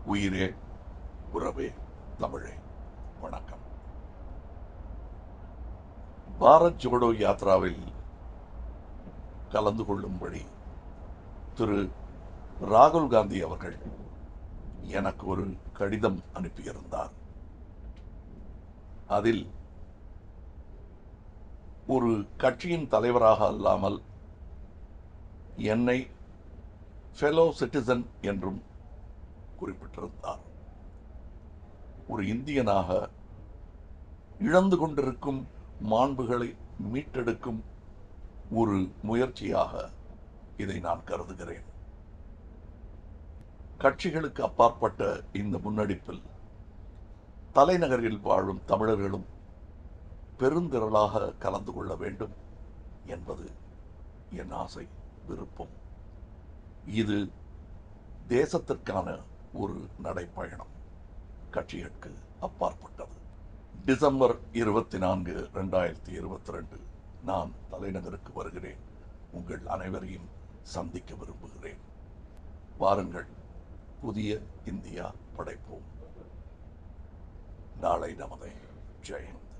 உயிரே உறவே தமிழே வணக்கம் பாரத் ஜோடோ யாத்ராவில் கலந்து கொள்ளும்படி திரு ராகுல் காந்தி அவர்கள் எனக்கு ஒரு கடிதம் அனுப்பியிருந்தார் அதில் ஒரு கட்சியின் தலைவராக அல்லாமல் என்னை ஃபெலோ சிட்டிசன் என்றும் குறிப்பிட்டிருந்தார் ஒரு இந்தியனாக இழந்து கொண்டிருக்கும் மாண்புகளை மீட்டெடுக்கும் ஒரு முயற்சியாக இதை நான் கருதுகிறேன் கட்சிகளுக்கு அப்பாற்பட்ட இந்த முன்னெடுப்பில் தலைநகரில் வாழும் தமிழர்களும் பெருந்திரளாக கலந்து கொள்ள வேண்டும் என்பது என் ஆசை விருப்பம் இது தேசத்திற்கான ஒரு நடைப்பயணம் கட்சிகளுக்கு அப்பாற்பட்டது டிசம்பர் இருபத்தி நான்கு ரெண்டாயிரத்தி இருபத்தி ரெண்டு நான் தலைநகருக்கு வருகிறேன் உங்கள் அனைவரையும் சந்திக்க விரும்புகிறேன் வாருங்கள் புதிய இந்தியா படைப்போம் நாளை நமதே ஜெயன்